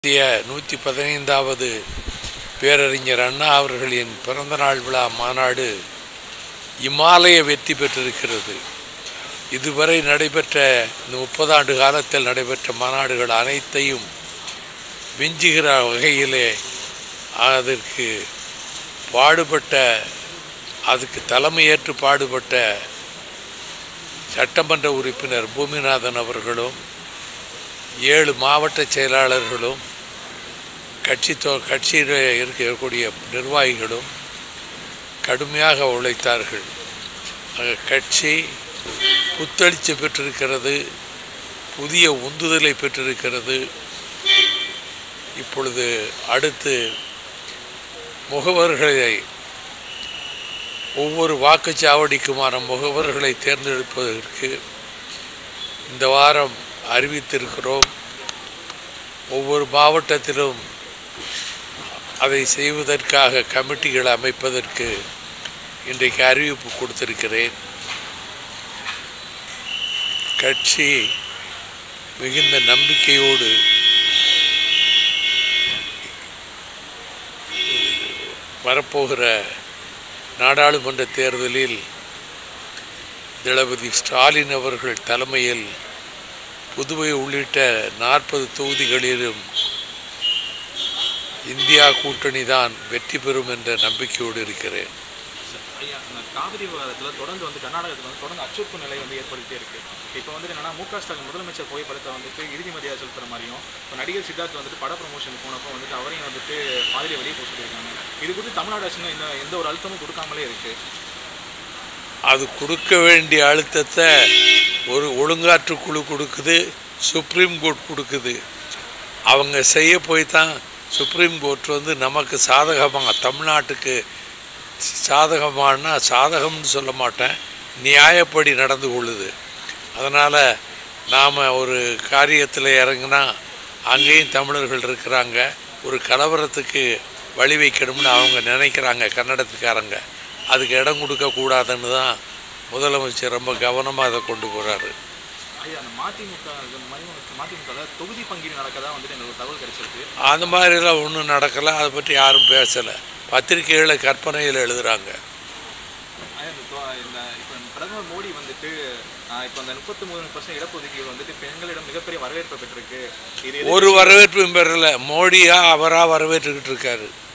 இந்திய நூற்றி பதினைந்தாவது பேரறிஞர் அண்ணா அவர்களின் பிறந்தநாள் விழா மாநாடு இமாலய வெற்றி பெற்றிருக்கிறது இதுவரை நடைபெற்ற இந்த முப்பதாண்டு காலத்தில் நடைபெற்ற மாநாடுகள் அனைத்தையும் விஞ்சுகிற வகையிலே அதற்கு பாடுபட்ட அதுக்கு தலைமையேற்று பாடுபட்ட சட்டமன்ற உறுப்பினர் பூமிநாதன் அவர்களும் ஏழு மாவட்ட செயலாளர்களும் கட்சி தொ கட்சியில் இருக்கக்கூடிய நிர்வாகிகளும் கடுமையாக உழைத்தார்கள் ஆக கட்சி புத்தளிச்சு பெற்றிருக்கிறது புதிய உந்துதலை பெற்றிருக்கிறது இப்பொழுது அடுத்து முகவர்களை ஒவ்வொரு வாக்குச்சாவடிக்குமான முகவர்களை தேர்ந்தெடுப்பதற்கு இந்த வாரம் அறிவித்திருக்கிறோம் ஒவ்வொரு மாவட்டத்திலும் அதை செய்வதற்காக கமிட்டிகள் அமைப்பதற்கு இன்றைக்கு அறிவிப்பு கொடுத்திருக்கிறேன் கட்சி மிகுந்த நம்பிக்கையோடு வரப்போகிற நாடாளுமன்ற தேர்தலில் தளபதி ஸ்டாலின் அவர்கள் தலைமையில் புதுவை உள்ளிட்ட நாற்பது தொகுதிகளிலும் இந்தியா கூட்டணி தான் வெற்றி பெறும் என்ற நம்பிக்கையோடு இருக்கிறேன் ஐயா இந்த காவிரி விவாதத்தில் தொடர்ந்து வந்து கர்நாடகத்தில் வந்து தொடர்ந்து அச்சுறுப்பு நிலை வந்து ஏற்படுத்திட்டே இருக்கு இப்போ வந்து என்னன்னா மு க ஸ்டாலின் முதலமைச்சர் புகைப்படத்தை வந்துட்டு இறுதி மரியாதை செலுத்துற மாதிரியும் இப்போ நடிகர் சித்தார்த் வந்துட்டு பட ப்ரமோஷன் போனப்போ வந்துட்டு அவரையும் வந்துட்டு பாதிரி வெளியே போக சொல்லியிருக்காங்க இது குறித்து தமிழ்நாடு அரசு இன்னும் எந்த எந்த ஒரு அழுத்தமும் கொடுக்காமலே இருக்கு அது கொடுக்க வேண்டிய அழுத்தத்தை ஒரு ஒழுங்காற்று குழு கொடுக்குது சுப்ரீம் கோர்ட் கொடுக்குது அவங்க செய்ய போய் தான் சுப்ரீம் கோர்ட் வந்து நமக்கு சாதகமாக தமிழ்நாட்டுக்கு சாதகமானா சாதகம்னு சொல்ல மாட்டேன் நியாயப்படி நடந்து கொள்ளுது அதனால் நாம் ஒரு காரியத்தில் இறங்குனா அங்கேயும் தமிழர்கள் இருக்கிறாங்க ஒரு கலவரத்துக்கு வழி வைக்கணும்னு அவங்க நினைக்கிறாங்க கன்னடத்துக்காரங்க அதுக்கு இடம் கொடுக்கக்கூடாதுன்னு தான் முதலமைச்சர் ரொம்ப கவனமாக அதை கொண்டு போகிறாரு ஐயா அந்த மதிமுக மதிமுக தொகுதி பங்கீடு நடக்கதா வந்துட்டு எனக்கு ஒரு தகவல் கிடைச்சிருக்கு அந்த மாதிரிலாம் ஒன்றும் நடக்கலை அதை பற்றி யாரும் பேசலை பத்திரிகைகளை கற்பனையில் எழுதுகிறாங்க ஐயா, இந்த தொ- இந்த இப்போ பிரதமர் மோடி வந்துட்டு ஆஹ், இப்போ அந்த முப்பத்தி மூணு பர்சன்ட் இடஒதுக்கீடு வந்துட்டு பெண்களிடம் மிகப்பெரிய வரவேற்பை பெற்றிருக்கு இது எது- ஒரு வரவேற்பும் பெறலை மோடியா அவராக வரவேற்றுக்கிட்டு இருக்காரு